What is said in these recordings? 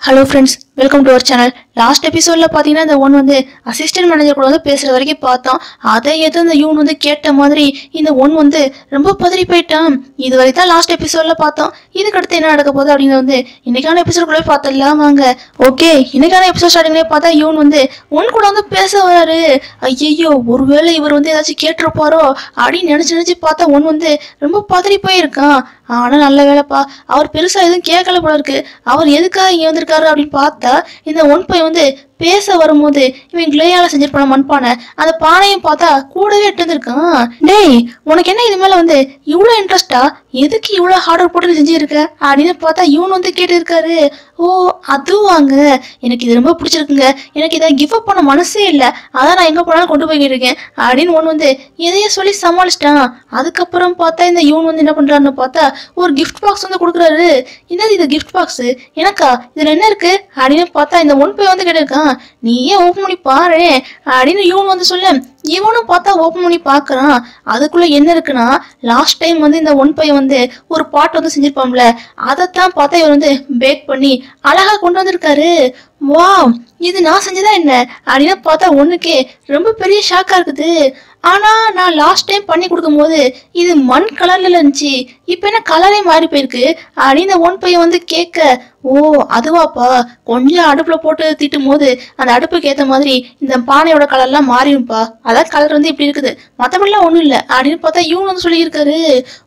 hello friends welcome to our channel last எபிசோட்ல பாத்தீங்கன்னா இந்த ஒன் வந்து அசிஸ்டன்ட் மேனேஜர் கூட வந்து பேசுற வரைக்கும் பார்த்தோம் அதை எது இந்த யூன் வந்து கேட்ட மாதிரி இந்த ஒன் வந்து ரொம்ப பதறி போயிட்டான் இது வரைக்கும் தான் லாஸ்ட் எபிசோட்ல பார்த்தோம் இதுக்கு அடுத்து என்ன நடக்க போகுது அப்படின்னு வந்து இன்னைக்கான எபிசோட் கூட பார்த்துடலாம் வாங்க ஓகே இன்னைக்கான எபிசோட் ஸ்டார்டிங்லேயே பார்த்தா யூன் வந்து ஒன் கூட வந்து பேச வராரு ஐயோ ஒருவேளை இவர் வந்து ஏதாச்சும் கேட்டிருப்பாரோ அப்படின்னு நினைச்சு நினைச்சு பார்த்தா ஒன் வந்து ரொம்ப பதறி போயிருக்கான் ஆனா நல்ல வேலைப்பா அவர் பெருசா எதுவும் கேட்கல போல இருக்கு அவர் எதுக்காக இங்க வந்திருக்காரு அப்படின்னு பார்த்தா இந்த ஒன் பை வந்து பேச வரும்போது இவன் கிளேயால செஞ்சிருப்பான மண்பானை அந்த பானையும் பார்த்தா கூடவே எட்டு வந்திருக்கான் டேய் உனக்கு என்ன இது மேல வந்து இவ்வளவு இன்ட்ரெஸ்டா எதுக்கு இவ்வளவு ஹார்ட் ஒர்க் போட்டு செஞ்சிருக்க அப்படின்னு பார்த்தா இவன் வந்து கேட்டு இருக்காரு ஓ அதுவாங்க எனக்கு இது ரொம்ப பிடிச்சிருக்குங்க எனக்கு இதை கிவ் அப் பண்ண மனசே இல்லை அதான் நான் எங்க போனாலும் கொண்டு போய்கிட்டு இருக்கேன் அப்படின்னு ஒன்று வந்து எதையோ சொல்லி சமாளிச்சிட்டான் அதுக்கப்புறம் பார்த்தா இந்த இவன் வந்து என்ன பண்றாருன்னு பார்த்தா ஒரு கிஃப்ட் பாக்ஸ் வந்து கொடுக்குறாரு என்னது இது கிஃப்ட் பாக்ஸ் எனக்கா இதுல என்ன இருக்கு அப்படின்னு பார்த்தா இந்த ஒன் போய் வந்து கேட்டிருக்கான் நீ ஏன் ஓப்பன் பண்ணி பாரு அப்படின்னு இவன் வந்து சொல்ல இவனும் பார்த்தா ஓப்பன் பண்ணி பார்க்கறான் அதுக்குள்ள என்ன இருக்குன்னா லாஸ்ட் டைம் வந்து இந்த ஒன் பையன் வந்து ஒரு பாட்டு வந்து செஞ்சிருப்பான்ல அதைத்தான் பார்த்தா இவர் வந்து பேக் பண்ணி அழகா கொண்டு வந்திருக்காரு வா இது நான் செஞ்சதா என்ன அப்படின்னு பார்த்தா ஒண்ணுக்கே ரொம்ப பெரிய ஷாக்கா இருக்குது ஆனா நான் லாஸ்ட் டைம் பண்ணி கொடுக்கும்போது இது மண் கலர்ல இருந்துச்சு இப்போ என்ன கலரே மாறி போயிருக்கு அப்படின்னு ஒன் பையன் வந்து கேட்க ஓ அதுவாப்பா கொஞ்சம் அடுப்புல போட்டு தீட்டும் போது அந்த அடுப்புக்கு ஏத்த மாதிரி இந்த பானையோட கலர்லாம் மாறிடும்ப்பா அதான் கலர் வந்து இப்படி இருக்குது மற்றபடிலாம் ஒன்றும் இல்லை அப்படின்னு பார்த்தா இவங்க வந்து சொல்லியிருக்காரு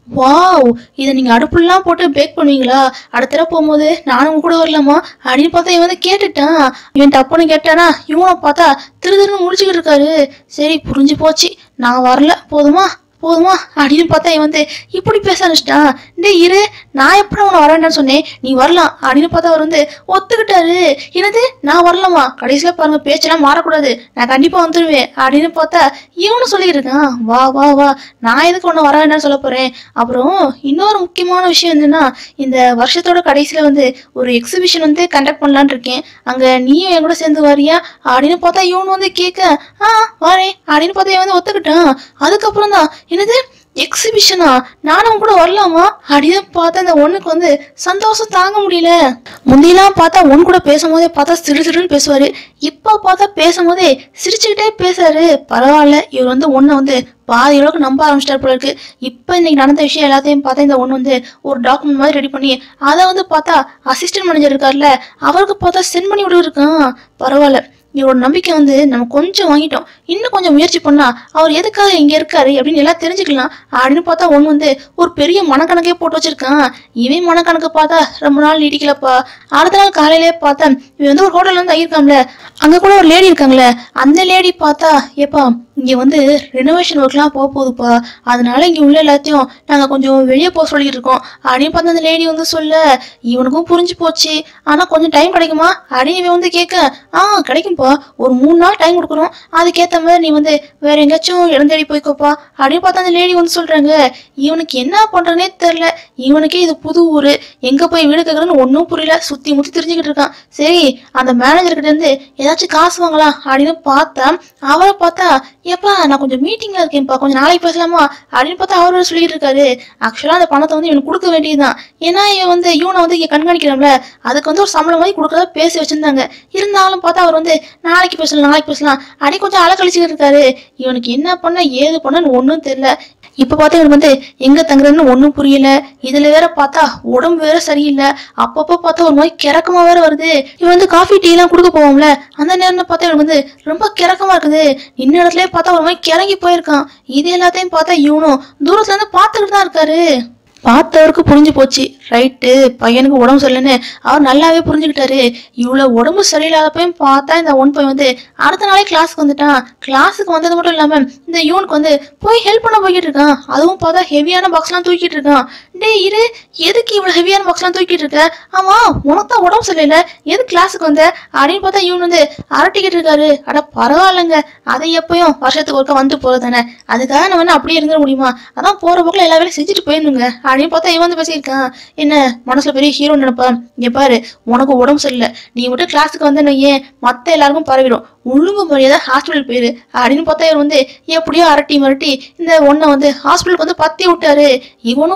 வாவ் இதை நீங்க அடுப்புலாம் போட்டு பேக் பண்ணுவீங்களா அடுத்த தடவை போகும்போது நானும் உங்க கூட வரலாமா அப்படின்னு பார்த்தா இவன் வந்து கேட்டுட்டான் இவன் தப்புன்னு கேட்டானா இவனை பார்த்தா திரு திருன்னு முடிச்சுக்கிட்டு இருக்காரு சரி புரிஞ்சு போச்சு நான் வரல போதுமா போதுமா அப்படின்னு பார்த்தா இவன் வந்து இப்படி பேச ஆரம்பிச்சிட்டான் டேய் இரு நான் எப்படி உன்னை வர வேண்டாம்னு சொன்னேன் நீ வரலாம் அப்படின்னு பார்த்தா அவர் வந்து ஒத்துக்கிட்டாரு என்னது நான் வரலாமா கடைசியில பாருங்க பேச்செல்லாம் மாறக்கூடாது நான் கண்டிப்பா வந்துடுவேன் அப்படின்னு பார்த்தா இவனும் சொல்லியிருக்கான் வா வா வா நான் எதுக்கு உன்னை வர வேண்டாம்னு சொல்ல போறேன் அப்புறம் இன்னொரு முக்கியமான விஷயம் என்னன்னா இந்த வருஷத்தோட கடைசியில வந்து ஒரு எக்ஸிபிஷன் வந்து கண்டக்ட் பண்ணலான்னு இருக்கேன் அங்க நீயும் என் கூட சேர்ந்து வரியா அப்படின்னு பார்த்தா இவனு வந்து கேட்க ஆ வரேன் அப்படின்னு பார்த்தா இவன் வந்து ஒத்துக்கிட்டான் அதுக்கப்புறம் தான் என்னது எக்ஸிபிஷனா நானும் கூட வரலாமா அப்படின்னு பார்த்தா இந்த ஒண்ணுக்கு வந்து சந்தோஷம் தாங்க முடியல முந்தியெல்லாம் பார்த்தா ஒன் கூட பேசும்போதே பார்த்தா சிறு சிறுன்னு பேசுவாரு இப்போ பார்த்தா பேசும்போதே சிரிச்சுக்கிட்டே பேசுறாரு பரவாயில்ல இவர் வந்து ஒன்றை வந்து பாதி அளவுக்கு நம்ப ஆரம்பிச்சிட்டார் போல இருக்கு இப்போ இன்னைக்கு நடந்த விஷயம் எல்லாத்தையும் பார்த்தா இந்த ஒன்று வந்து ஒரு டாக்குமெண்ட் மாதிரி ரெடி பண்ணி அதை வந்து பார்த்தா அசிஸ்டன்ட் மேனேஜர் இருக்கார்ல அவருக்கு பார்த்தா சென்ட் பண்ணி விட்டுருக்கான் பரவாயில்ல இவரோட நம்பிக்கை வந்து நம்ம கொஞ்சம் வாங்கிட்டோம் இன்னும் கொஞ்சம் முயற்சி பண்ணா அவர் எதுக்காக இங்க இருக்காரு அப்படின்னு எல்லாம் தெரிஞ்சுக்கலாம் அப்படின்னு பார்த்தா ஒன்று வந்து ஒரு பெரிய மனக்கணக்கே போட்டு வச்சிருக்கான் இவன் மனக்கணக்கு பார்த்தா ரொம்ப நாள் நீடிக்கலப்பா அடுத்த நாள் காலையிலே பார்த்தா இவன் வந்து ஒரு ஹோட்டல்ல வந்து தங்கியிருக்காம்ல அங்க கூட ஒரு லேடி இருக்காங்களே அந்த லேடி பார்த்தா ஏப்பா இங்க வந்து ரெனோவேஷன் ஒர்க்லாம் போக போகுதுப்பா அதனால இங்க உள்ள எல்லாத்தையும் நாங்க கொஞ்சம் வெளியே போக சொல்லிட்டு இருக்கோம் அப்படின்னு பார்த்தா அந்த லேடி வந்து சொல்ல இவனுக்கும் புரிஞ்சு போச்சு ஆனா கொஞ்சம் டைம் கிடைக்குமா அப்படின்னு இவன் வந்து கேட்க ஆ கிடைக்கும்பா ஒரு மூணு நாள் டைம் கொடுக்குறோம் அதுக்கேத்த மாதிரி நீ வந்து வேற எங்கேயாச்சும் இடம் தேடி போய்க்கோப்பா அப்படின்னு பார்த்தா அந்த லேடி வந்து சொல்றாங்க இவனுக்கு என்ன பண்றனே தெரியல இவனுக்கே இது புது ஊரு எங்க போய் வீடு கேட்கறன்னு ஒன்றும் புரியல சுத்தி முத்தி தெரிஞ்சுக்கிட்டு இருக்கான் சரி அந்த மேனேஜர் கிட்ட இருந்து ஏதாச்சும் காசு வாங்கலாம் அப்படின்னு பார்த்தா அவரை பார்த்தா ஏப்பா நான் கொஞ்சம் மீட்டிங்ல இருக்கேன்ப்பா கொஞ்சம் நாளைக்கு பேசலாமா அப்படின்னு பார்த்தா அவர் சொல்லிட்டு இருக்காரு ஆக்சுவலா அந்த பணத்தை வந்து இவனுக்கு கொடுக்க வேண்டியதுதான் ஏன்னா இவன் வந்து இவனை வந்து இங்க கண்காணிக்கிறான்ல அதுக்கு வந்து ஒரு சம்பளம் மாதிரி கொடுக்கறதா பேசி வச்சிருந்தாங்க இருந்தாலும் பார்த்தா அவர் வந்து நாளைக்கு பேசலாம் நாளைக்கு பேசலாம் அப்படி கொஞ்சம் அலக்கழிச்சுக்கிட்டு இருக்காரு இவனுக்கு என்ன பண்ண ஏது பண்ணன்னு ஒன்றும் தெரியல இப்ப பார்த்தா இவனுக்கு வந்து எங்க தங்குறதுன்னு ஒன்றும் புரியல இதுல வேற பார்த்தா உடம்பு வேற சரியில்லை அப்பப்போ பார்த்தா ஒரு மாதிரி கிறக்கமா வேற வருது இவன் வந்து காஃபி டீ எல்லாம் கொடுக்க போவோம்ல அந்த நேரம் பார்த்தா இவனுக்கு வந்து ரொம்ப கிறக்கமா இருக்குது இன்ன இடத்துலயே பார்த்தா ஒரு மாதிரி கிறங்கி போயிருக்கான் இது எல்லாத்தையும் பார்த்தா இவனும் தூரத்துல இருந்து பார்த்துக்கிட்டு தான் இருக்காரு பார்த்தவருக்கு புரிஞ்சு போச்சு ரைட்டு பையனுக்கு உடம்பு சரியில்லைன்னு அவர் நல்லாவே புரிஞ்சுக்கிட்டாரு இவ்வளவு உடம்பு சரியில்லாதப்பையும் பார்த்தா இந்த ஒன் பையன் வந்து அடுத்த நாளே கிளாஸுக்கு வந்துட்டான் கிளாஸுக்கு வந்தது மட்டும் இல்லாம இந்த யூனுக்கு வந்து போய் ஹெல்ப் பண்ண போய்கிட்டு இருக்கான் அதுவும் பார்த்தா ஹெவியான பாக்ஸ்லாம் தூக்கிட்டு இருக்கான் டேய் இரு எதுக்கு இவ்வளவு ஹெவியான பாக்ஸ்லாம் தூக்கிட்டு இருக்க ஆமா உனக்கு தான் உடம்பு சரியில்லை எது கிளாஸுக்கு வந்த அப்படின்னு பார்த்தா இவன் வந்து அரட்டிக்கிட்டு இருக்காரு அட பரவாயில்லைங்க அதை எப்பயும் வருஷத்துக்கு ஒருக்கா வந்து போறது தானே அதுக்காக நம்ம என்ன அப்படியே இருந்துட முடியுமா அதான் போற போக்குல எல்லா வேலையும் செஞ்சுட்டு போயிருந்துங்க அப்படின்னு பார்த்தா இவன் வந்து பேசியிருக்கான் என்ன மனசுல பெரிய ஹீரோ நினைப்பா இங்க பாரு உனக்கு உடம்பு சரியில்லை நீ மட்டும் கிளாஸுக்கு வந்தேன்னு ஏன் மத்த எல்லாருக்கும் பரவிடும் ஒழுங்கு மரியாதை ஹாஸ்பிட்டல் போயிரு அப்படின்னு பார்த்தா இவர் வந்து எப்படியோ அரட்டி மிரட்டி இந்த ஒன்றை வந்து ஹாஸ்பிட்டலுக்கு வந்து பத்தி விட்டாரு இவனும் பார்த்தா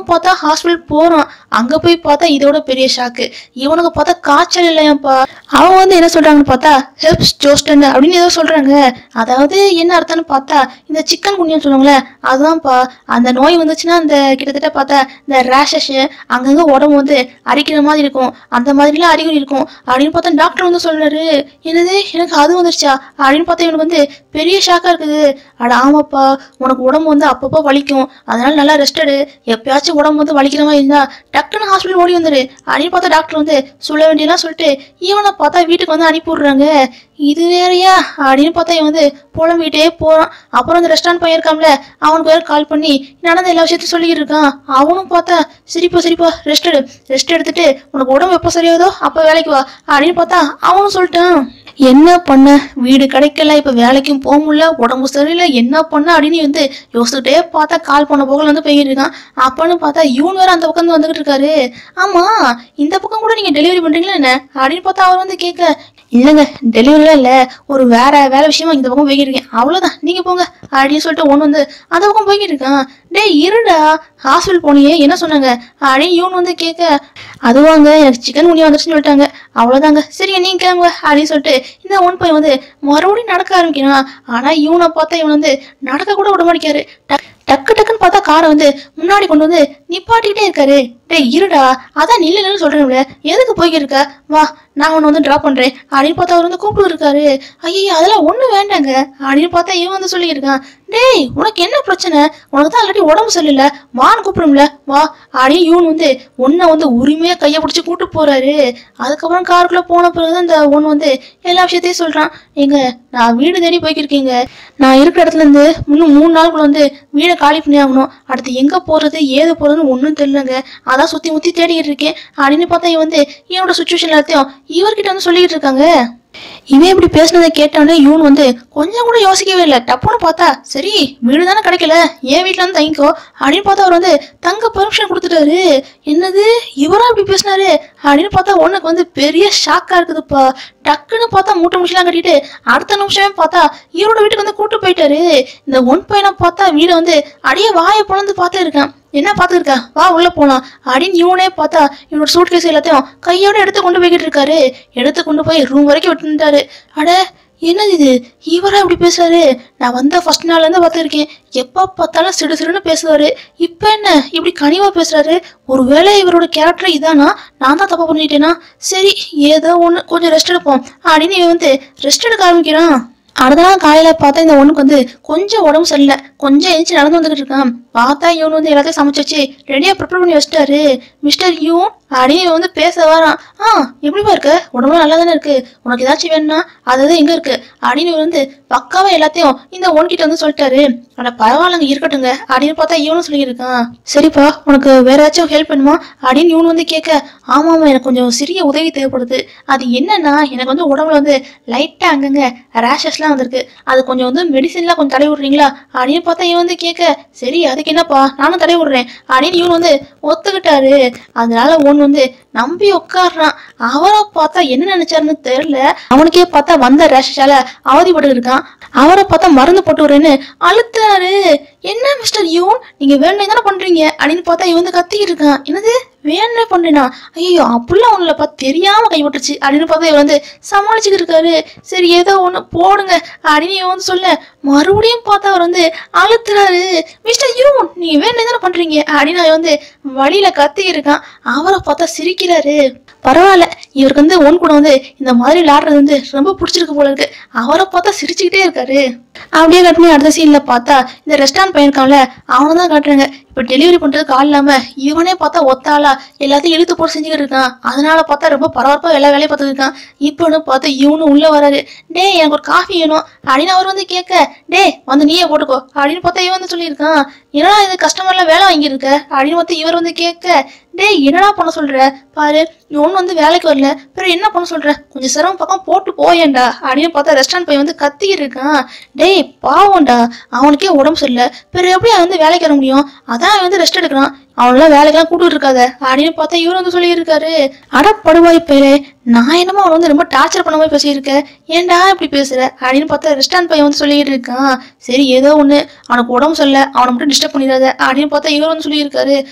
ஹாஸ்பிட்டல் போறான் அங்க போய் பார்த்தா இதோட பெரிய ஷாக்கு இவனுக்கு பார்த்தா காய்ச்சல் இல்லையாப்பா அவங்க வந்து என்ன சொல்றாங்கன்னு பார்த்தா ஹெப்ஸ் ஜோஸ்டன் அப்படின்னு ஏதோ சொல்றாங்க அதாவது என்ன அர்த்தம்னு பார்த்தா இந்த சிக்கன் குனியன்னு சொல்லுவாங்களே அதுதான்ப்பா அந்த நோய் வந்துச்சுன்னா அந்த கிட்டத்தட்ட பார்த்தா இந்த ரேஷஸ் அங்கங்க உடம்பு வந்து அரிக்கிற மாதிரி இருக்கும் அந்த மாதிரிலாம் அறிகுறி இருக்கும் அப்படின்னு பார்த்தா டாக்டர் வந்து சொல்றாரு என்னது எனக்கு அது வந்துருச்சா அப்படின்னு பார்த்தா இவனுக்கு வந்து பெரிய ஷாக்கா இருக்குது அட ஆமாப்பா உனக்கு உடம்பு வந்து அப்பப்போ வலிக்கும் அதனால நல்லா ரெஸ்ட் எடு எப்பயாச்சும் உடம்பு வந்து வலிக்கிற மாதிரி இருந்தா டக்குன்னு ஹாஸ்பிட்டல் ஓடி வந்துரு அப்படின்னு பார்த்தா டாக்டர் வந்து சொல்ல வேண்டியதெல்லாம் சொல்லிட்டு இவனை பார்த்தா வீட்டுக்கு வந்து அனுப்பி விடுறாங்க இது வேறயா அப்படின்னு பார்த்தா இவன் வந்து புலம்பிக்கிட்டே போறான் அப்புறம் அந்த ரெஸ்டாரண்ட் பையன் இருக்கான்ல அவனுக்கு வேற கால் பண்ணி நடந்த எல்லா விஷயத்தையும் சொல்லிக்கிட்டு இருக்கான் அவனும் பார்த்தா சரிப்பா சரிப்பா ரெஸ்ட் எடு ரெஸ்ட் எடுத்துட்டு உனக்கு உடம்பு எப்போ சரியாதோ அப்போ வேலைக்கு வா அப்படின்னு பார்த்தா அவனும் சொல்லிட்டான் என்ன பண்ண வீடு கிடைக்கல இப்ப வேலைக்கும் போக முடியல உடம்பு சரியில்லை என்ன பண்ண அப்படின்னு வந்து யோசிச்சுட்டே பார்த்தா கால் பண்ண போகல வந்து போய்கிட்டு இருக்கான் அப்பன்னு பார்த்தா இவன் வேற அந்த பக்கம் வந்துகிட்டு இருக்காரு ஆமா இந்த பக்கம் கூட நீங்க டெலிவரி பண்றீங்களா என்ன அப்படின்னு பார்த்தா அவர் வந்து கேட்க இல்லைங்க டெலிவரிலாம் இல்லை ஒரு வேற வேலை விஷயமா இந்த பக்கம் போய்கிட்டு இருக்கேன் அவ்வளோதான் நீங்க போங்க அப்படின்னு சொல்லிட்டு ஒன்று வந்து அந்த பக்கம் போய்கிட்டு இருக்கான் டேய் இருடா ஹாஸ்பிட்டல் போனியே என்ன சொன்னாங்க அப்படின்னு இவன் வந்து கேட்க அதுவாங்க எனக்கு சிக்கன் குனியா வந்துருச்சுன்னு சொல்லிட்டாங்க அவ்வளோதாங்க சரி நீங்க கிளம்புங்க அப்படின்னு சொல்லிட்டு இந்த ஒன் பையன் வந்து மறுபடியும் நடக்க ஆரம்பிக்கிறான் ஆனா இவனை பார்த்தா இவன் வந்து நடக்க கூட விட மாட்டேங்காரு டக்- டக்கு டக்குன்னு பார்த்தா காரை வந்து முன்னாடி கொண்டு வந்து நிப்பாட்டிக்கிட்டே இருக்காரு டேய் இருடா அதான் நில்லு நில்லு சொல்றேன்ல எதுக்கு போய்கிட்டு இருக்க வா நான் உன்னை வந்து ட்ராப் பண்றேன் அப்படின்னு பார்த்தா அவர் வந்து கூப்பிட்டு இருக்காரு ஐயோ அதெல்லாம் ஒண்ணும் வேண்டாங்க அப்படின்னு பார்த்தா இவன் வந்து சொல்லியிருக்கான் டேய் உனக்கு என்ன பிரச்சனை உனக்கு தான் ஆல்ரெடி உடம்பு சரியில்லை வான்னு கூப்பிடும்ல வா அப்படின்னு இவன் வந்து உன்னை வந்து உரிமையா கையை பிடிச்சி கூட்டு போறாரு அதுக்கப்புறம் காருக்குள்ள போன பிறகுதான் இந்த ஒன்று வந்து எல்லா விஷயத்தையும் சொல்றான் எங்க நான் வீடு தேடி போய்க்கிருக்கீங்க நான் இருக்கிற இடத்துல இருந்து இன்னும் மூணு நாளுக்குள்ள வந்து வீடை காலி பண்ணி ஆகணும் அடுத்து எங்க போறது ஏது போறதுன்னு ஒன்றும் தெரியலங்க அதான் சுத்தி முத்தி தேடிக்கிட்டு இருக்கேன் அப்படின்னு பார்த்தா இவன் வந்து இவனோட சுச்சுவேஷன் எல்லாத்தையும் இவர்கிட்ட வந்து சொல்லிட்டு இருக்காங்க இவன் இப்படி பேசுனதை கேட்டோடனே இவன் வந்து கொஞ்சம் கூட யோசிக்கவே இல்லை டப்புன்னு பார்த்தா சரி வீடு தானே கிடைக்கல என் வீட்டில் வந்து தங்கிக்கோ அப்படின்னு பார்த்தா அவர் வந்து தங்க பெர்மிஷன் கொடுத்துட்டாரு என்னது இவரா இப்படி பேசினாரு அப்படின்னு பார்த்தா உனக்கு வந்து பெரிய ஷாக்கா இருக்குதுப்பா டக்குன்னு பார்த்தா மூட்டை முடிச்சலாம் கட்டிட்டு அடுத்த நிமிஷமே பார்த்தா இவரோட வீட்டுக்கு வந்து கூட்டு போயிட்டாரு இந்த ஒன் பையனை பார்த்தா வீடை வந்து அடியே வாயை பொழந்து பார்த்து இருக்கான் என்ன பார்த்துருக்கா வா உள்ள போலாம் அப்படின்னு இவனே பார்த்தா இவனோட சூட் கேஸ் எல்லாத்தையும் கையோட எடுத்து கொண்டு போய்கிட்டு இருக்காரு எடுத்து கொண்டு போய் ரூம் வரைக்கும் விட்டுட்டாரு அட என்னது இது இவரா இப்படி பேசுறாரு நான் வந்த ஃபர்ஸ்ட் நாள்ல இருந்து பார்த்துருக்கேன் எப்ப பார்த்தாலும் சிடு சிடுன்னு பேசுவாரு இப்ப என்ன இப்படி கனிவா பேசுறாரு ஒருவேளை இவரோட கேரக்டர் இதானா நான் தான் தப்பா பண்ணிட்டேனா சரி ஏதோ ஒண்ணு கொஞ்சம் ரெஸ்ட் எடுப்போம் அப்படின்னு இவன் வந்து ரெஸ்ட் எடுக்க ஆரம்பிக்கிறான் அடுத்த நாள் காலையில பார்த்தா இந்த ஒண்ணுக்கு வந்து கொஞ்சம் உடம்பு சரியில்லை கொஞ்சம் எழுச்சி நடந்து வந்துகிட்டு இருக்கான் பார்த்தா இவன் வந்து எல்லாத்தையும் சமைச்சு வச்சு ரெடியா ப்ரிப்பேர் பண்ணி வச்சிட்டாரு மிஸ்டர் யூ அப்படின்னு இவன் வந்து பேச வரான் ஆ எப்படிப்பா இருக்க உடம்பு நல்லா தானே இருக்கு உனக்கு ஏதாச்சும் வேணும்னா அது அது எங்க இருக்கு அப்படின்னு இவர் வந்து பக்காவா எல்லாத்தையும் இந்த ஒன் கிட்ட வந்து சொல்லிட்டாரு அட பரவாயில்லங்க இருக்கட்டுங்க அப்படின்னு பார்த்தா இவனும் சொல்லியிருக்கான் சரிப்பா உனக்கு வேற ஏதாச்சும் ஹெல்ப் பண்ணுமா அப்படின்னு இவனு வந்து கேட்க ஆமாமா எனக்கு கொஞ்சம் சிறிய உதவி தேவைப்படுது அது என்னன்னா எனக்கு வந்து உடம்புல வந்து லைட்டா அங்கங்க ரேஷஸ்லாம் வந்திருக்கு அது கொஞ்சம் வந்து மெடிசின்லாம் கொஞ்சம் தடவி விடுறீங்களா அப்படின்னு பார்த்தா இவன் வந்து கேட்க சரி அதுக்கு என்னப்பா நானும் தடவி விடுறேன் அப்படின்னு இவன் வந்து ஒத்துக்கிட்டாரு அதனால ஒன் வந்து நம்பி உட்காடுறான் அவரை பார்த்தா என்ன நினைச்சாருன்னு தெரியல அவனுக்கே பார்த்தா வந்த ரேஷால அவதிப்பட்டு இருக்கான் அவரை பார்த்தா மருந்து போட்டு விடுறேன்னு அழுத்தாரு என்ன மிஸ்டர் யூன் நீங்க வேணும் தானே பண்றீங்க அப்படின்னு பார்த்தா இவன் வந்து கத்திக்கிட்டு இருக்கான் என்னது வேணே பண்றேனா ஐயோ அப்படிலாம் ஒண்ணுல பார்த்து தெரியாம கைவிட்டுருச்சு அப்படின்னு பார்த்தா இவர் வந்து சமாளிச்சுக்கிட்டு இருக்காரு சரி ஏதோ ஒண்ணு போடுங்க அப்படின்னு இவன் வந்து சொல்ல மறுபடியும் பார்த்தா அவர் வந்து அழுத்துறாரு மிஸ்டர் யூ நீங்க வேணே தானே பண்றீங்க அப்படின்னு அவன் வந்து வழியில கத்திக்கிட்டு இருக்கான் அவரை பார்த்தா சிரிக்கிறாரு பரவாயில்ல இவருக்கு வந்து ஒன் கூட வந்து இந்த மாதிரி விளையாடுறது வந்து ரொம்ப பிடிச்சிருக்கு போல இருக்கு அவரை பார்த்தா சிரிச்சுக்கிட்டே இருக்காரு அப்படியே கட் பண்ணி அடுத்த சீன்ல பார்த்தா இந்த ரெஸ்டாரண்ட் பையன் இருக்கான்ல அவனை தான் காட்டுறாங்க இப்போ டெலிவரி பண்றதுக்கு ஆள் இல்லாம இவனே பார்த்தா ஒத்தாளா எல்லாத்தையும் இழுத்து போட்டு செஞ்சுக்கிட்டு இருக்கான் அதனால பார்த்தா ரொம்ப பரபரப்பா எல்லா வேலையும் பார்த்துட்டு இருக்கான் இப்போன்னு பார்த்தா இவனும் உள்ள வராரு டேய் எனக்கு ஒரு காஃபி வேணும் அப்படின்னு அவர் வந்து கேட்க டேய் வந்து நீயே போட்டுக்கோ அப்படின்னு பார்த்தா இவன் வந்து சொல்லியிருக்கான் என்னடா இது கஸ்டமர்லாம் வேலை வாங்கியிருக்க அப்படின்னு பார்த்து இவர் வந்து கேட்க டேய் என்னடா பண்ண சொல்ற பாரு இவன் வந்து வேலைக்கு வரல பிறகு என்ன பண்ண சொல்ற கொஞ்சம் சிரமம் பக்கம் போட்டு போயேன்டா அப்படின்னு பார்த்தா ரெஸ்டாரண்ட் போய் வந்து கத்திக்கிட்டு இருக்கான் டேய் பாவம்டா அவனுக்கே உடம்பு சரியில்லை பிறகு எப்படி அவன் வந்து வேலைக்கு வர முடியும் அதான் அவன் வந்து ரெஸ்ட் எடுக்கிறான் அவனெல்லாம் வேலைக்கெல்லாம் கூப்பிட்டு இருக்காத அப்படின்னு பார்த்தா இவர் வந்து சொல்லியிருக்காரு அட படுவாய் பேரே நான் என்னமோ அவன் வந்து ரொம்ப டார்ச்சர் பண்ண மாதிரி பேசியிருக்கேன் ஏன்டா இப்படி பேசுற அப்படின்னு பார்த்தா ரெஸ்டாரண்ட் பையன் வந்து சொல்லிட்டு இருக்கான் சரி ஏதோ ஒண்ணு அவனுக்கு உடம்பு சரியில்லை அவனை மட்டும் டிஸ்டர்ப் பண்ணிடாத அப்படின்னு பார்த்தா இவர் வந்து சொல்லியிருக்காரு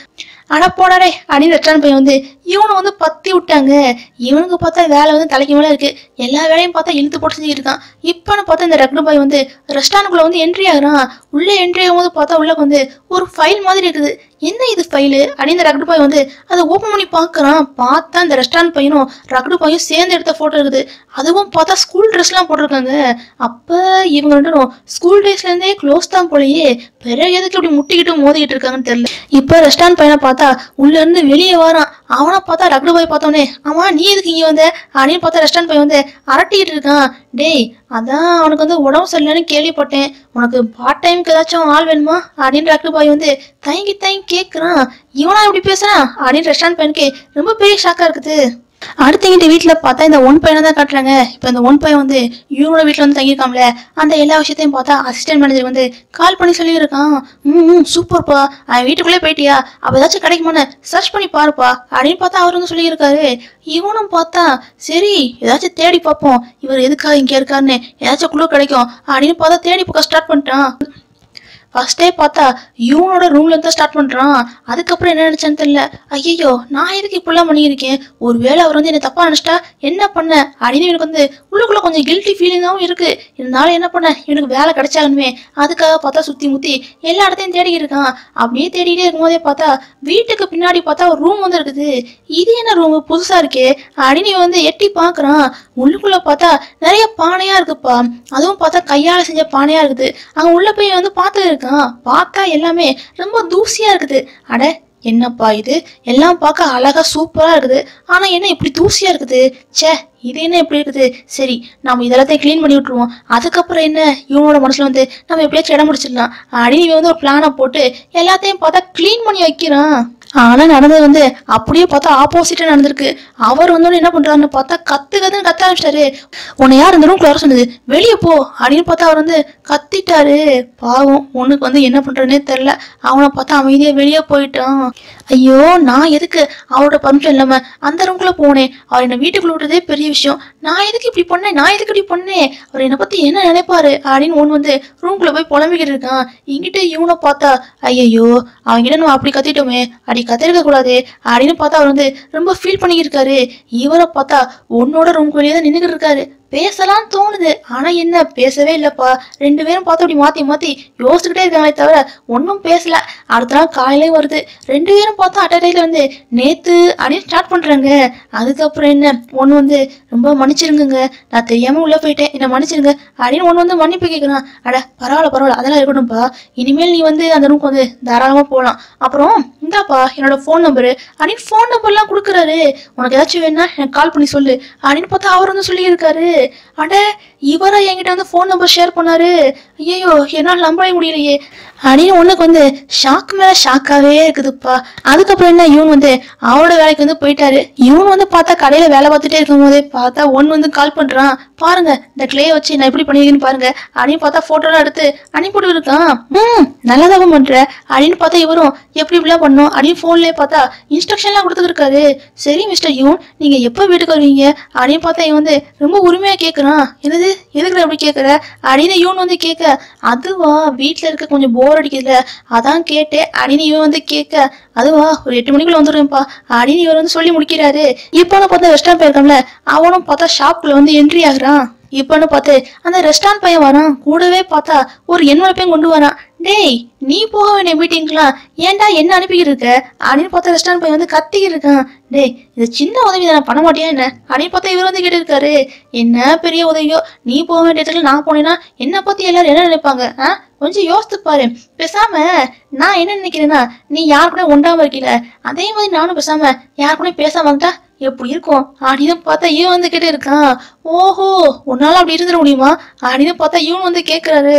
ஆனா போடாடே அப்படின்னு ரெஸ்டாரண்ட் பையன் வந்து இவனை வந்து பத்தி விட்டாங்க இவனுக்கு பார்த்தா வேலை வந்து தலைக்கு மேல இருக்கு எல்லா வேலையும் பார்த்தா இழுத்து போட்டு செஞ்சுட்டு இருக்கான் இப்பன்னு பார்த்தா இந்த ரக்னு பாய் வந்து ரெஸ்டாரண்ட்குள்ள வந்து என்ட்ரி ஆகுறான் உள்ள என்ட்ரி ஆகும்போது பார்த்தா உள்ள வந்து ஒரு ஃபைல் மாதிரி இருக்குது என்ன இது ஃபைலு அப்படின்னு இந்த ரக்டு பாய் வந்து அதை ஓப்பன் பண்ணி பார்க்கறான் பார்த்தா இந்த ரெஸ்டாரண்ட் பையனும் ரக்டு பாயும் சேர்ந்து எடுத்த ஃபோட்டோ இருக்குது அதுவும் பார்த்தா ஸ்கூல் ட்ரெஸ்லாம் போட்டிருக்காங்க அப்போ இவங்க ரெண்டும் ஸ்கூல் டேஸ்லேருந்தே க்ளோஸ் தான் போலயே பிறகு எதுக்கு இப்படி முட்டிக்கிட்டு மோதிக்கிட்டு இருக்காங்கன்னு தெரியல இப்போ ரெஸ்டாரண்ட் பையனை பார்த்தா உள்ள இருந்து வெளியே வரான் அவனை பார்த்தா ரக்டு பாய் பார்த்தோன்னே ஆமா நீ எதுக்கு இங்கே வந்த அப்படின்னு பார்த்தா ரெஸ்டாரண்ட் பையன் வந்து அரட்டிக்கிட்டு இருக்கான் டேய் அதான் அவனுக்கு வந்து உடம்பு சரியில்லைன்னு கேள்விப்பட்டேன் உனக்கு பார்ட் டைமுக்கு ஏதாச்சும் ஆள் வேணுமா அப்படின்னு டாக்டர் பாய் வந்து தயங்கி தயங்கி கேட்குறான் இவனா இப்படி பேசுறான் அப்படின்னு ரெஸ்டாரண்ட் பையனுக்கு ரொம்ப பெரிய ஷாக்கா இருக்குது அடுத்தங்கிட்ட வீட்டில் பார்த்தா இந்த ஒன் பையனை தான் காட்டுறாங்க இப்போ இந்த ஒன் பையன் வந்து இவனோட வீட்டில் வந்து தங்கியிருக்காம்ல அந்த எல்லா விஷயத்தையும் பார்த்தா அசிஸ்டன்ட் மேனேஜர் வந்து கால் பண்ணி சொல்லியிருக்கான் ம் ம் சூப்பர்ப்பா அவன் வீட்டுக்குள்ளே போயிட்டியா அப்போ ஏதாச்சும் கிடைக்குமான்னு சர்ச் பண்ணி பாருப்பா அப்படின்னு பார்த்தா அவர் வந்து சொல்லியிருக்காரு இவனும் பார்த்தா சரி ஏதாச்சும் தேடி பார்ப்போம் இவர் எதுக்காக இங்கே இருக்காருன்னு ஏதாச்சும் குழு கிடைக்கும் அப்படின்னு பார்த்தா தேடி பார்க்க ஸ்டார்ட் பண்ணிட்டான் ஃபர்ஸ்டே பார்த்தா இவனோட ரூம்ல இருந்து ஸ்டார்ட் பண்றான் அதுக்கப்புறம் என்ன நினைச்சான்னு தெரியல ஐயோ நான் எதுக்கு இப்படிலாம் பண்ணியிருக்கேன் ஒருவேளை அவர் வந்து என்ன தப்பா நினைச்சிட்டா என்ன பண்ண அப்படின்னு எனக்கு வந்து உள்ளுக்குள்ள கொஞ்சம் கில்ட்டி ஃபீலிங்காகவும் இருக்கு இருந்தாலும் என்ன பண்ண இவனுக்கு வேலை கிடைச்சாகணுமே அதுக்காக பார்த்தா சுத்தி முத்தி எல்லா இடத்தையும் தேடிக்கிட்டு இருக்கான் அப்படியே தேடிட்டே இருக்கும்போதே பார்த்தா வீட்டுக்கு பின்னாடி பார்த்தா ஒரு ரூம் வந்து இருக்குது இது என்ன ரூம் புதுசா இருக்கே அப்படின்னு இவன் வந்து எட்டி பார்க்கறான் உள்ளுக்குள்ள பார்த்தா நிறைய பானையா இருக்குப்பா அதுவும் பார்த்தா கையால செஞ்ச பானையா இருக்குது அங்க உள்ள போய் வந்து பார்த்து இருக்கான் பார்த்தா எல்லாமே ரொம்ப தூசியா இருக்குது அட என்னப்பா இது எல்லாம் பார்க்க அழகா சூப்பரா இருக்குது ஆனா என்ன இப்படி தூசியா இருக்குது ச்சே இது என்ன இப்படி இருக்குது சரி நம்ம இதெல்லாத்தையும் க்ளீன் பண்ணி விட்டுருவோம் அதுக்கப்புறம் என்ன இவனோட மனசுல வந்து நம்ம எப்படியாச்சும் இடம் முடிச்சிடலாம் அப்படின்னு இவன் வந்து ஒரு பிளானை போட்டு எல்லாத்தையும் பார்த்தா க்ளீன் பண்ணி வைக்கிறான் ஆனா நடந்தது வந்து அப்படியே பார்த்தா ஆப்போசிட்டா நடந்திருக்கு அவர் வந்து என்ன பண்றாருன்னு பார்த்தா கத்து கத்துன்னு கத்த ஆரம்பிச்சிட்டாரு உன்னை யார் இந்த ரூம்குள்ள வர சொன்னது வெளியே போ அப்படின்னு பார்த்தா அவர் வந்து கத்திட்டாரு பாவம் உனக்கு வந்து என்ன பண்றதுனே தெரியல அவனை பார்த்தா அமைதியா வெளியே போயிட்டான் ஐயோ நான் எதுக்கு அவரோட பர்மிஷன் இல்லாம அந்த ரூம்குள்ள போனேன் அவர் என்ன வீட்டுக்குள்ள விட்டதே பெரிய விஷயம் நான் எதுக்கு இப்படி பண்ணேன் நான் எதுக்கு இப்படி பண்ணேன் அவர் என்னை பத்தி என்ன நினைப்பாரு அப்படின்னு ஒன்று வந்து ரூம்குள்ள போய் புலம்பிக்கிட்டு இருக்கான் இங்கிட்ட இவனை பார்த்தா ஐயையோ அவன்கிட்ட நம்ம அப்படி கத்திட்டோமே அப்படி கத்திருக்க கூடாது அப்படின்னு பார்த்தா அவர் வந்து ரொம்ப ஃபீல் பண்ணிக்கிட்டு இவரை பார்த்தா உன்னோட ரூம்க்கு வெளியே தான் நின்றுக்கிட்டு இருக்காரு பேசலாம் தோணுது ஆனா என்ன பேசவே இல்லப்பா ரெண்டு பேரும் பார்த்து அப்படி மாத்தி மாத்தி யோசிச்சுக்கிட்டே இருக்காங்களே தவிர ஒன்றும் பேசல அடுத்த நாள் காலையிலே வருது ரெண்டு பேரும் பார்த்தா அட்டடையில வந்து நேத்து அப்படின்னு ஸ்டார்ட் பண்றாங்க அதுக்கப்புறம் என்ன ஒன்று வந்து ரொம்ப மன்னிச்சிருங்க நான் தெரியாம உள்ள போயிட்டேன் என்ன மன்னிச்சிருங்க அப்படின்னு ஒன்று வந்து மன்னிப்பு கேட்குறான் அட பரவாயில்ல பரவாயில்ல அதெல்லாம் இருக்கட்டும்ப்பா இனிமேல் நீ வந்து அந்த ரூம்க்கு வந்து தாராளமா போகலாம் அப்புறம் இந்தாப்பா என்னோட ஃபோன் நம்பரு அப்படின்னு ஃபோன் நம்பர்லாம் கொடுக்குறாரு உனக்கு ஏதாச்சும் வேணா எனக்கு கால் பண்ணி சொல்லு அப்படின்னு பார்த்தா அவர் வந்து சொல்லியிருக்காரு அட இவரா என்கிட்ட வந்து ஃபோன் நம்பர் ஷேர் பண்ணாரு ஐயோ என்னால் நம்பவே முடியலையே அப்படின்னு உனக்கு வந்து ஷாக் மேல ஷாக்காவே இருக்குதுப்பா அதுக்கப்புறம் என்ன இவன் வந்து அவரோட வேலைக்கு வந்து போயிட்டாரு இவன் வந்து பார்த்தா கடையில வேலை பார்த்துட்டே இருக்கும் போதே பார்த்தா ஒன் வந்து கால் பண்றான் பாருங்க இந்த கிளே வச்சு நான் எப்படி பண்ணிருக்கேன்னு பாருங்க அப்படின்னு பார்த்தா போட்டோலாம் எடுத்து அனுப்பிட்டு இருக்கான் ம் நல்லாதான் பண்ற அப்படின்னு பார்த்தா இவரும் எப்படி இப்படிலாம் பண்ணும் அப்படின்னு போன்லயே பார்த்தா இன்ஸ்ட்ரக்ஷன்லாம் கொடுத்துருக்காரு சரி மிஸ்டர் யூன் நீங்க எப்போ வீட்டுக்கு வருவீங்க அப்படின்னு பார்த்தா இவன் வந்து ரொம்ப உரிமையா கேட்குறான் என்னது எதுக்குடா அப்படி கேட்குற அப்படின்னு இவன் வந்து கேட்க அதுவா வீட்டில் இருக்க கொஞ்சம் போர் அடிக்குதுல அதான் கேட்டேன் அப்படின்னு இவன் வந்து கேட்க அதுவா ஒரு எட்டு மணிக்குள்ள வந்துடுவேன்ப்பா அப்படின்னு இவர் வந்து சொல்லி முடிக்கிறாரு இப்போ பார்த்தா ரெஸ்டாரண்ட் போயிருக்கான்ல அவனும் பார்த்தா ஷாப்புக்குள்ள வந்து என்ட்ரி ஆகுறான் இப்பன்னு பார்த்து அந்த ரெஸ்டாரண்ட் பையன் வரான் கூடவே பார்த்தா ஒரு என்வலப்பையும் கொண்டு வரான் டேய் நீ போக வேண்டிய மீட்டிங்லாம் ஏன்டா என்ன அனுப்பிக்கிட்டு இருக்க அப்படின்னு பார்த்தா ரெஸ்டாரண்ட் பையன் வந்து கத்திக்கிட்டு இருக்கான் டேய் இது சின்ன உதவி நான் பண்ண மாட்டியா என்ன அப்படின்னு பார்த்தா இவர் வந்து கேட்டு இருக்காரு என்ன பெரிய உதவியோ நீ போக வேண்டிய இடத்துல நான் போனேன்னா என்னை பத்தி எல்லாரும் என்ன நினைப்பாங்க ஆ கொஞ்சம் யோசித்து பாரு பேசாம நான் என்ன நினைக்கிறேன்னா நீ யார் கூட ஒன்றாம இருக்கீல அதே மாதிரி நானும் பேசாம யார் கூட பேசாம வந்துட்டா எப்படி இருக்கும் அப்படின்னு பார்த்தா இவன் வந்து கேட்டு இருக்கான் ஓஹோ உன்னால அப்படி இருந்துட முடியுமா அப்படின்னு பார்த்தா இவன் வந்து கேட்குறாரு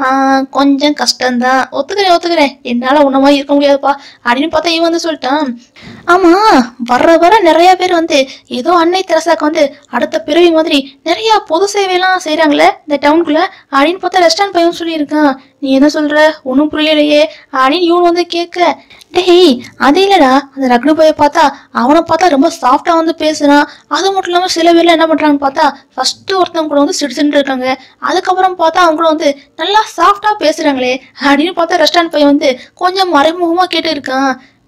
கொஞ்சம் கஷ்டம்தான் ஒத்துக்கிறேன் ஒத்துக்கிறேன் என்னால உன்ன மாதிரி இருக்க முடியாதுப்பா அப்படின்னு பார்த்தா இவன் வந்து சொல்லிட்டான் ஆமா வர வர நிறைய பேர் வந்து ஏதோ அன்னை தெரசாக்கு வந்து அடுத்த பிறவி மாதிரி நிறைய பொது சேவையெல்லாம் செய்றாங்களே இந்த டவுனுக்குள்ள அப்படின்னு பார்த்தா ரெஸ்டாரண்ட் பையன் சொல்லியிருக்கான் நீ என்ன சொல்ற ஒன்றும் புரியலையே அப்படின்னு இவன் வந்து கேட்க டேய் அது இல்லடா அந்த ரக்னு பைய பார்த்தா அவனை பார்த்தா ரொம்ப சாஃப்டா வந்து பேசுறான் அது மட்டும் இல்லாம சில பேர்ல என்ன பண்றாங்கன்னு பார்த்தா ஃபர்ஸ்ட் ஒருத்தவங்க கூட வந்து சிடிச்சுட்டு இருக்காங்க அதுக்கப்புறம் பார்த்தா அவங்க கூட வந்து நல்லா சாஃப்டா பேசுறாங்களே அப்படின்னு பார்த்தா ரெஸ்டாரண்ட் பையன் வந்து கொஞ்சம் மறைமுகமா கேட்டு இருக்கான்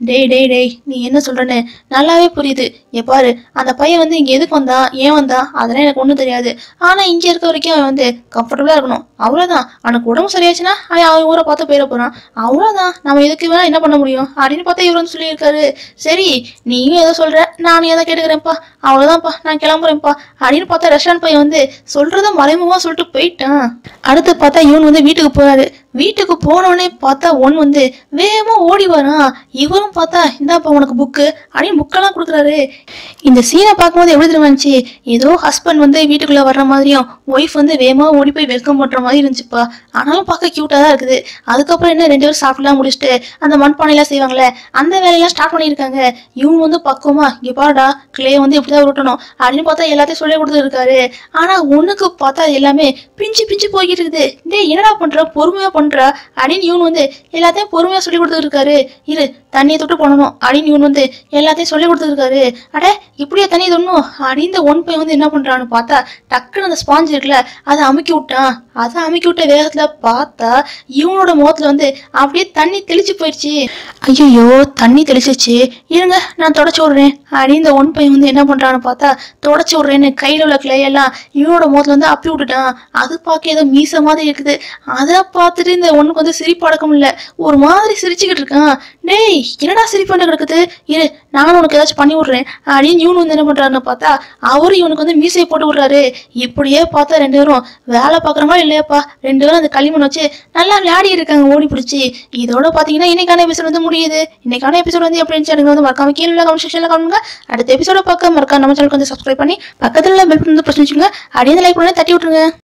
டேய் டேய் டேய் நீ என்ன சொல்றேன்னு நல்லாவே புரியுது என் பாரு அந்த பையன் வந்து இங்க எதுக்கு வந்தான் ஏன் வந்தான் அதெல்லாம் எனக்கு ஒன்றும் தெரியாது ஆனா இங்க இருக்க வரைக்கும் அவன் வந்து கம்ஃபர்டபுளா இருக்கணும் அவ்வளவுதான் அவனுக்கு உடம்பு சரியாச்சுன்னா அவன் அவன் ஊரை பார்த்து போயிட போறான் அவ்வளவுதான் நம்ம இதுக்கு வேணா என்ன பண்ண முடியும் அப்படின்னு பார்த்தா இவர் வந்து சொல்லியிருக்காரு சரி நீயும் ஏதோ சொல்ற நானும் ஏதோ கேட்டுக்கிறேன்ப்பா அவ்வளவுதான்ப்பா நான் கிளம்புறேன்ப்பா அப்படின்னு பார்த்தா ரெஸ்டாரண்ட் பையன் வந்து சொல்றத மறைமுகமா சொல்லிட்டு போயிட்டான் அடுத்து பார்த்தா இவன் வந்து வீட்டுக்கு போறாரு வீட்டுக்கு போனோடனே பார்த்தா ஒன் வந்து வேகமா ஓடி வரான் இவரும் பார்த்தா இந்தாப்பா உனக்கு புக்கு அப்படின்னு புக்கெல்லாம் கொடுக்குறாரு இந்த சீனை பார்க்கும்போது எப்படி தெரியுமா இருந்துச்சு ஏதோ ஹஸ்பண்ட் வந்து வீட்டுக்குள்ள வர்ற மாதிரியும் ஒய்ஃப் வந்து வேகமா ஓடி போய் வெல்கம் பண்ற மாதிரி இருந்துச்சுப்பா ஆனாலும் பார்க்க கியூட்டா தான் இருக்குது அதுக்கப்புறம் என்ன ரெண்டு பேரும் சாப்பிடலாம் முடிச்சுட்டு அந்த மண்பானையெல்லாம் செய்வாங்களே அந்த வேலையெல்லாம் ஸ்டார்ட் பண்ணியிருக்காங்க இவங்க வந்து பக்குவமா இங்க பாருடா கிளே வந்து இப்படிதான் உருட்டணும் அப்படின்னு பார்த்தா எல்லாத்தையும் சொல்லி கொடுத்துருக்காரு ஆனா ஒண்ணுக்கு பார்த்தா எல்லாமே பிஞ்சு பிஞ்சு போய்கிட்டு இருக்குது டேய் என்னடா பண்ற பொறுமையா பண்ற அப்படின்னு இவன் வந்து எல்லாத்தையும் பொறுமையா சொல்லி கொடுத்துருக்காரு இரு தண்ணியை தொட்டு பண்ணணும் அப்படின்னு இவன் வந்து எல்லாத்தையும் சொல்லி கொடுத்துருக்காரு அட இப்படியா தண்ணி தொடணும் அப்படின்னு இந்த ஒன் பையன் வந்து என்ன பண்றான்னு பார்த்தா டக்குன்னு அந்த ஸ்பாஞ்ச் இருக்குல்ல அதை அமுக்கி விட்டான் அதை அமுக்கி விட்ட வேகத்துல பார்த்தா இவனோட முகத்துல வந்து அப்படியே தண்ணி தெளிச்சு போயிடுச்சு ஐயோ தண்ணி தெளிச்சிச்சு இருங்க நான் தொடச்சு விடுறேன் அப்படின்னு இந்த ஒன் பையன் வந்து என்ன பண்றான்னு பார்த்தா தொடச்சு விடுறேன்னு கையில உள்ள clay எல்லாம் இவனோட முகத்துல வந்து அப்பி விட்டுட்டான் அது பார்க்க ஏதோ மீச மாதிரி இருக்குது அதை பார்த்துட்டு இந்த ஒண்ணுக்கு வந்து சிரிப்பு அடக்க முடியல ஒரு மாதிரி சிரிச்சுக்கிட்டு இருக்கான் டேய் என்னடா சிரிப்பு கிடக்குது இரு நானும் உனக்கு ஏதாச்சும் பண்ணி விடுறேன் அப்படின்னு இவனு வந்து என்ன பண்றாருன்னு பார்த்தா அவரு இவனுக்கு வந்து மீசையை போட்டு விடுறாரு இப்படியே பார்த்தா ரெண்டு பேரும் வேலை பார்க்குறமா இல்லையாப்பா ரெண்டு பேரும் அந்த களிமண் வச்சு நல்லா விளையாடி இருக்காங்க ஓடி பிடிச்சி இதோட பார்த்தீங்கன்னா இன்னைக்கான எபிசோட் வந்து முடியுது இன்னைக்கான எபிசோட் வந்து எப்படி இருந்துச்சு எனக்கு வந்து மறக்காம கீழே கமெண்ட் செக்ஷனில் கமெண்ட்ங்க அடுத்த எபிசோட பார்க்க மறக்காம நம்ம சேனலுக்கு வந்து சப்ஸ்கிரைப் பண்ணி பக்கத்துல பெல் வந்து பிரச்சனை வச்சுங்க அப்படியே லைக் பண்ணி தட்டி விட்டுருங்க